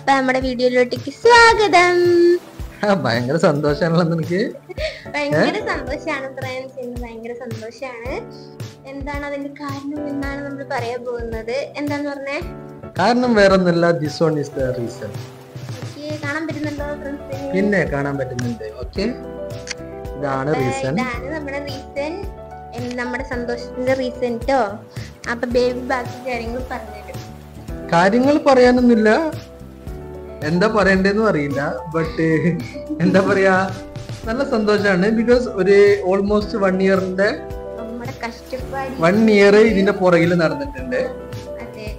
അപ്പൊ നമ്മുടെ വീഡിയോയിലോട്ടേക്ക് സ്വാഗതം ആ, ഭയങ്കര സന്തോഷാണല്ലോ നിനക്ക് ഭയങ്കര സന്തോഷാണ് ഫ്രണ്ട്സ് ഇന്ന് ഭയങ്കര സന്തോഷാണ് എന്താണ് അതിന്റെ കാരണം എന്നാണ് നമ്മൾ പറയാൻ പോകുന്നത് എന്താന്ന് പറഞ്ഞേ കാരണം വേറൊന്നുമില്ല this one is the reason എനിക്ക് കാണാൻ പറ്റുന്നുണ്ടോ ഫ്രണ്ട്സിന് പിന്നെ കാണാൻ പറ്റുന്നുണ്ട് ഓക്കെ ഇതാണ് റീസൺ ഇതാണ് നമ്മുടെ റീസൺ നമ്മുടെ സന്തോഷത്തിന്റെ റീസൺ ട്ടോ അപ്പൊ ബേബി ബാക്കി കാര്യങ്ങൾ പറഞ്ഞുതരും കാര്യങ്ങൾ പറയാനൊന്നുമില്ല എന്താ പറയണ്ടെന്നും അറിയില്ല ബട്ട് എന്താ പറയാ നല്ല സന്തോഷാണ് ബിക്കോസ് ഒരു ഓൾമോസ്റ്റ് വൺ ഇയറിന്റെ നമ്മുടെ കഷ്ടപ്പാടി വൺ ഇയർ ഇതിന്റെ പുറകിൽ നടന്നിട്ടുണ്ട് അതെ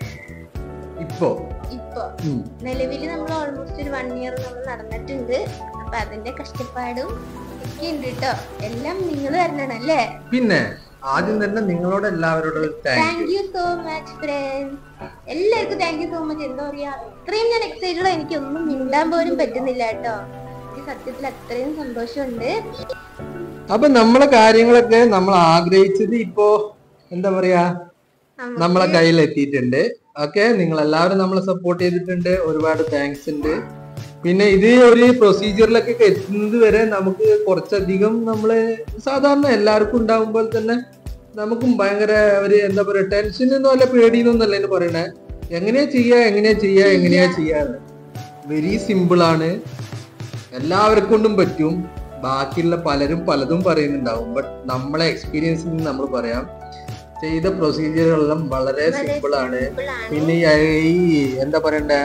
ഇപ്പോ ഇപ്പൊ ഉം. നിലവിൽ നമ്മൾ ഓൾമോസ്റ്റ് ഒരു വൺ ഇയർ നമ്മൾ നടന്നിട്ടുണ്ട് അപ്പൊ അതിന്റെ കഷ്ടപ്പാടും ഒക്കെ ഉണ്ട് കേട്ടോ എല്ലാം നിങ്ങൾ തരണം അല്ലേ പിന്നെ ആദ്യം തന്നെ നിങ്ങളോട് എല്ലാവരോടും thank thank you so much friends എല്ലാവർക്കും താങ്ക് യു സോ മച്ച് എന്താ പറയാ അത്രയും ഞാൻ എക്സൈറ്റഡ് എനിക്ക് ഒന്നും മിണ്ടാൻ പോലും പറ്റുന്നില്ല കേട്ടോ എനിക്ക് സത്യത്തിൽ അത്രയും സന്തോഷമുണ്ട് അപ്പൊ നമ്മളെ കാര്യങ്ങളൊക്കെ നമ്മൾ ആഗ്രഹിച്ചത് ഇപ്പോ എന്താ പറയാ നമുക്ക് നമ്മളെ കയ്യിൽ എത്തിയിട്ടുണ്ട് ഓക്കെ നിങ്ങൾ എല്ലാവരും നമ്മളെ സപ്പോർട്ട് ചെയ്തിട്ടുണ്ട് ഒരുപാട് താങ്ക്സ് ഉണ്ട് പിന്നെ ഇത് ഒരു പ്രൊസീജിയറിലൊക്കെ എത്തുന്നത് വരെ നമുക്ക് കുറച്ചധികം നമ്മള് സാധാരണ എല്ലാവർക്കും ഉണ്ടാകുമ്പോൾ തന്നെ നമുക്കും ഭയങ്കര ഒരു എന്താ പറയാ ടെൻഷൻ ഒന്നും അല്ല പേടിയെന്നൊന്നല്ല എന്ന് പറയണേ എങ്ങനെയാ ചെയ്യാ എങ്ങനെയാ ചെയ്യാ എങ്ങനെയാ ചെയ്യാന്ന് വെരി സിമ്പിൾ ആണ് എല്ലാവർക്കും കൊണ്ടും പറ്റും ബാക്കിയുള്ള പലരും പലതും പറയുന്നുണ്ടാവും ബട്ട് നമ്മളെ എക്സ്പീരിയൻസിൽ നിന്ന് നമ്മൾ പറയാം ചെയ്ത പ്രൊസീജിയറുകളെല്ലാം വളരെ വളരെ സിമ്പിൾ ആണ് simple ആണ്. പിന്നെ ഈ ഈ എന്താ പറയണ്ടേ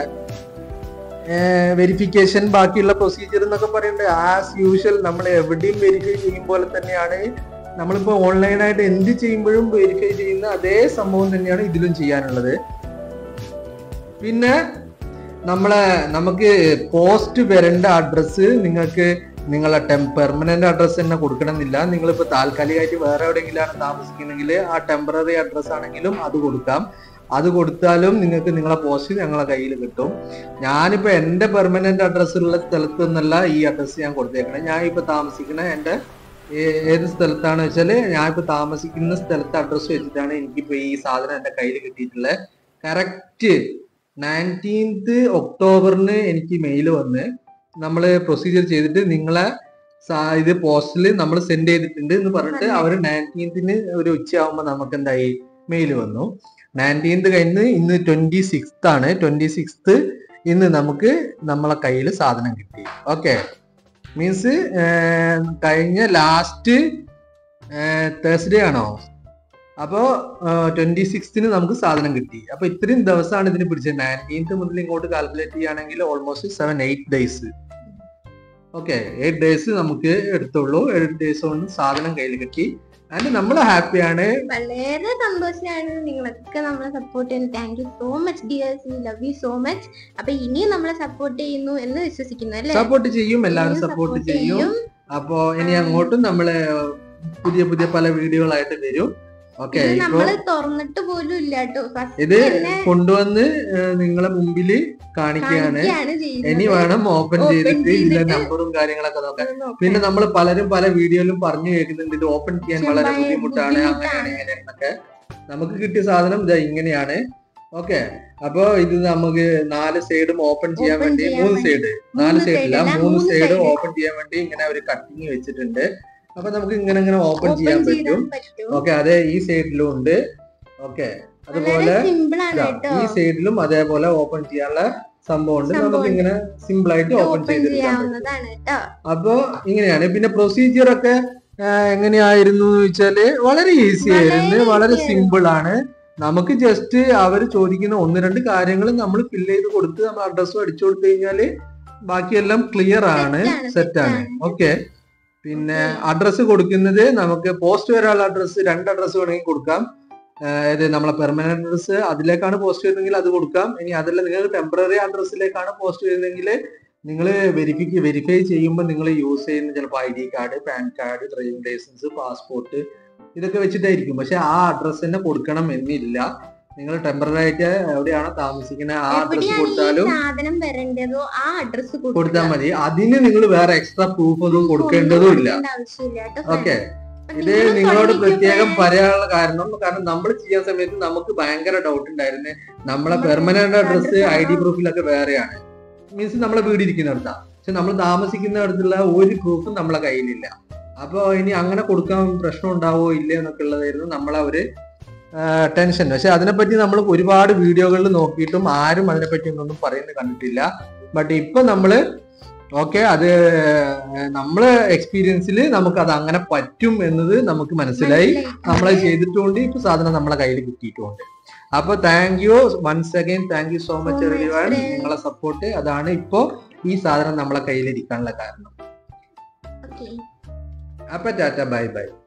വെരിഫിക്കേഷൻ ബാക്കിയുള്ള പ്രൊസീജിയർ എന്നൊക്കെ പറയണ്ടേ ആസ് യൂഷ്വൽ നമ്മൾ എവിടെയും വെരിഫൈ ചെയ്യും പോലെ തന്നെയാണ് നമ്മളിപ്പോ ഓൺലൈനായിട്ട് എന്ത് ചെയ്യുമ്പോഴും വെരിഫൈ ചെയ്യുന്ന അതേ സംഭവം തന്നെയാണ് ഇതിലും ചെയ്യാനുള്ളത് പിന്നെ നമ്മളെ നമുക്ക് പോസ്റ്റ് വരേണ്ട അഡ്രസ്സ് നിങ്ങൾക്ക് നിങ്ങളെ ടെം പെർമനന്റ് അഡ്രസ്സ് തന്നെ കൊടുക്കണമെന്നില്ല നിങ്ങളിപ്പോ താൽക്കാലികമായിട്ട് വേറെ എവിടെയെങ്കിലാണ് താമസിക്കുന്നെങ്കിൽ ആ ടെമ്പററി അഡ്രസ്സ് ആണെങ്കിലും അത് കൊടുക്കാം അത് കൊടുത്താലും നിങ്ങൾക്ക് നിങ്ങളെ പോസ്റ്റ് ഞങ്ങളെ കയ്യിൽ കിട്ടും ഞാനിപ്പോ എന്റെ പെർമനന്റ് അഡ്രസ് ഉള്ള സ്ഥലത്ത് നിന്നല്ല ഈ അഡ്രസ്സ് ഞാൻ കൊടുത്തേക്കണേ ഞാൻ ഇപ്പൊ താമസിക്കുന്ന എന്റെ ഏ- ഏത് സ്ഥലത്താണ് വെച്ചാല് ഞാൻ ഇപ്പൊ താമസിക്കുന്ന സ്ഥലത്തെ അഡ്രസ്സ് വെച്ചിട്ടാണ് എനിക്കിപ്പോ ഈ സാധനം എന്റെ കയ്യിൽ കിട്ടിയിട്ടുള്ളത് കറക്റ്റ് നയൻറ്റീൻത്ത് ഒക്ടോബറിന് എനിക്ക് മെയിൽ വന്ന് നമ്മൾ പ്രൊസീജിയർ ചെയ്തിട്ട് നിങ്ങളെ സാ- ഇത് പോസ്റ്റിൽ നമ്മൾ സെൻഡ് ചെയ്തിട്ടുണ്ട് എന്ന് പറഞ്ഞിട്ട് അവർ നയൻറ്റീൻത്തിന് ഒരു ഉച്ചയാകുമ്പോൾ നമുക്ക് എന്തായി മെയിൽ വന്നു നയൻറ്റീൻത്ത് കഴിഞ്ഞ് ഇന്ന് ട്വന്റി സിക്സ്ത് ആണ് ട്വന്റി സിക്സ്ത് ഇന്ന് നമുക്ക് നമ്മളെ കയ്യിൽ സാധനം കിട്ടി ഓക്കെ മീൻസ് കഴിഞ്ഞ ലാസ്റ്റ് തേഴ്സ്ഡേ ആണോ അപ്പോ ട്വന്റി സിക്സ്തിന് നമുക്ക് സാധനം കിട്ടി അപ്പൊ ഇത്രയും ദിവസമാണ് ഇതിന് പിടിച്ചത് നയൻറ്റീൻത്ത് മുതൽ ഇങ്ങോട്ട് കാൽക്കുലേറ്റ് ചെയ്യുകയാണെങ്കിൽ almost seven eight days okay eight days നമുക്ക് എടുത്തുള്ളൂ എയ്റ്റ് ഡേയ്സ് കൊണ്ട് സാധനം കയ്യിൽ കിട്ടി ആൻഡ് നമ്മൾ ഹാപ്പിയാണ് വളരെ സന്തോഷമാണ് നിങ്ങളൊക്കെ നമ്മളെ സപ്പോർട്ട് ചെയ്യുന്നു thank you so much dears we love you so much അപ്പൊ ഇനിയും നമ്മളെ സപ്പോർട്ട് ചെയ്യുന്നു എന്ന് വിശ്വസിക്കുന്നു അല്ലേ സപ്പോർട്ട് ചെയ്യും എല്ലാവരും ഇനിയും സപ്പോർട്ട് support ചെയ്യും അപ്പോ ഇനി അങ്ങോട്ടും നമ്മള് പുതിയ പുതിയ പല വീഡിയോകളായിട്ട് വരും ഓക്കെ ഇത് ഇപ്പൊ നമ്മള് തുറന്നിട്ട് പോലും ഇല്ല കേട്ടോ ഫസ്റ്റ് ഇത് കൊണ്ടുവന്ന് ഏഹ്, നിങ്ങളെ മുമ്പില് കാണിക്കുകയാണ് കാണിക്കുകയാണ് ഇനി ചെയ്യുന്നത് വേണം ഓപ്പൺ Open ചെയ്തിട്ട് ഇതിന്റെ ചെയ്തിട്ട് നമ്പറും കാര്യങ്ങളൊക്കെ നോക്കാൻ ഒന്ന് നോക്കാം. പിന്നെ നമ്മൾ പലരും പല വീഡിയോയിലും പറഞ്ഞു കേൾക്കുന്നുണ്ട് ഇത് ഓപ്പൺ ചെയ്യാൻ പക്ഷെ വളരെ ഭയ- ബുദ്ധിമുട്ടാണ് ബുദ്ധിമുട്ടാണ്. അങ്ങനെയാണ് ഇങ്ങനെയാണെന്നൊക്കെ നമുക്ക് കിട്ടിയ സാധനം ഇതാ ഇങ്ങനെയാണ് ഓക്കെ അപ്പൊ ഇത് നമുക്ക് നാല് സൈഡും ഓപ്പൺ ചെയ്യാൻ Open വേണ്ടി ചെയ്യാൻ മൂന്ന് വേണ്ടി. സൈഡ് നാല് മൂന്ന് സൈഡില്ല side അല്ല, മൂന്ന് മൂന്ന് സൈഡ് side. ഓപ്പൺ ചെയ്യാൻ വേണ്ടി ഇങ്ങനെ ഒരു കട്ടിങ് വെച്ചിട്ടുണ്ട് അപ്പൊ നമുക്ക് ഇങ്ങനെ ഇങ്ങനെ ഓപ്പൺ Open ചെയ്യാൻ പറ്റും ചെയ്താൽ പറ്റും ഓക്കെ അതെ ഈ സൈഡിലും ഉണ്ട് ഓക്കെ അതുപോലെ വളരെ സിമ്പിൾ ആണ് ഇതാ, കേട്ടോ ഈ സൈഡിലും അതേപോലെ ഓപ്പൺ ചെയ്യാനുള്ള സംഭവം ഉണ്ട് നമുക്ക് സംഭവമുണ്ട്. ഇങ്ങനെ സിമ്പിൾ ആയിട്ട് ഓപ്പൺ ഓപ്പൺ ചെയ്തെടുക്കാൻ പറ്റും ചെയ്യാവുന്നതാണ് കേട്ടോ അപ്പോ ഇങ്ങനെയാണ് പിന്നെ പ്രൊസീജിയർ ഒക്കെ ആ, എങ്ങനെയായിരുന്നു എന്ന് വെച്ചാല് വളരെ ഈസി വളരെ ആയിരുന്നു easy വളരെ ആയിരുന്നു. സിമ്പിൾ ആണ് നമുക്ക് ജസ്റ്റ് അവർ ചോദിക്കുന്ന ഒന്ന് രണ്ട് കാര്യങ്ങൾ നമ്മൾ ഫില്ല് ചെയ്ത് കൊടുത്ത് നമ്മൾ അഡ്രസ്സും അടിച്ചു കൊടുത്തു കഴിഞ്ഞാല് ബാക്കിയെല്ലാം ക്ലിയർ ആണ് Set ആണ്, സെറ്റ് set ആണ് ആണ്. ഓക്കെ പിന്നെ Okay. അഡ്രസ്സ് കൊടുക്കുന്നത് നമുക്ക് പോസ്റ്റ് വരാനുള്ള അഡ്രസ്സ് രണ്ട് അഡ്രസ്സ് വേണമെങ്കിൽ കൊടുക്കാം അതായത് നമ്മളെ പെർമനന്റ് അഡ്രസ്സ് അതിലേക്കാണ് പോസ്റ്റ് വരുന്നതെങ്കിൽ അത് കൊടുക്കാം ഇനി അതല്ല നിങ്ങൾ ടെമ്പററി അഡ്രസ്സിലേക്കാണ് പോസ്റ്റ് വരുന്നതെങ്കിൽ നിങ്ങൾ വെരിഫിക്ക് വെരിഫൈ ചെയ്യുമ്പോൾ നിങ്ങൾ യൂസ് ചെയ്യുന്ന ചിലപ്പോൾ I D card PAN card driving licence passport ഇതൊക്കെ വെച്ചിട്ടായിരിക്കും പക്ഷെ ആ അഡ്രസ്സ് തന്നെ കൊടുക്കണം എന്നില്ല നിങ്ങൾ ടെമ്പററി ആയിട്ട് എവിടെയാണോ താമസിക്കുന്നത് ആ അഡ്രസ്സ് എവിടെയാണ് ഈ കൊടുത്താലും സാധനം വരേണ്ടതോ ആ അഡ്രസ് കൊടുത്താൽ മതി അതിന് നിങ്ങൾ വേറെ എക്സ്ട്രാ പ്രൂഫ് ഒന്നും കൊടുക്കേണ്ടതും ഇല്ല ആവശ്യമില്ല കേട്ടോ ഓക്കെ ഇത് നിങ്ങളും നിങ്ങളോട് പഠിക്കുമ്പോ പ്രത്യേകം പറയാനുള്ള കാരണം കാരണം നമ്മൾ ചെയ്യാൻ സമയത്ത് നമുക്ക് ഭയങ്കര ഡൗട്ട് ഉണ്ടായിരുന്നു നമ്മളെ നമുക്ക് permanent address address I D ആണോ? പ്രൂഫിലൊക്കെ വേറെയാണ് മീൻസ് നമ്മളെ വീട് ഇരിക്കുന്നിടത്താ പക്ഷെ നമ്മൾ താമസിക്കുന്നിടത്തുള്ള ഒരു പ്രൂഫും നമ്മളെ കയ്യിലില്ല അപ്പൊ ഇനി അങ്ങനെ കൊടുക്കാൻ പ്രശ്നം ഉണ്ടാവോ ഇല്ലേ എന്നൊക്കെ ഉള്ളതായിരുന്നു നമ്മളെ ഒരു ടെൻഷൻ പക്ഷെ അതിനെപ്പറ്റി നമ്മൾ ഒരുപാട് വീഡിയോകളിൽ നോക്കിയിട്ടും ആരും അതിനെപ്പറ്റി ഒന്നും പറയുന്നത് കണ്ടിട്ടില്ല ബട്ട് ഇപ്പൊ നമ്മള് ഓക്കെ അത് നമ്മളെ എക്സ്പീരിയൻസിൽ നമുക്ക് അത് അങ്ങനെ പറ്റും എന്നത് നമുക്ക് മനസ്സിലായി നമ്മളത് ചെയ്തിട്ടുണ്ട് ഇപ്പൊ സാധനം നമ്മളെ കയ്യിൽ കിട്ടിയിട്ടുണ്ട് അപ്പൊ thank you once again thank you so much So much, everyone friends. നിങ്ങളെ സപ്പോർട്ട് അതാണ് ഇപ്പോ ഈ സാധനം നമ്മളെ കയ്യിൽ ഇരിക്കാനുള്ള കാരണം ഓക്കെ അപ്പൊ ടാറ്റ ബൈ ബൈ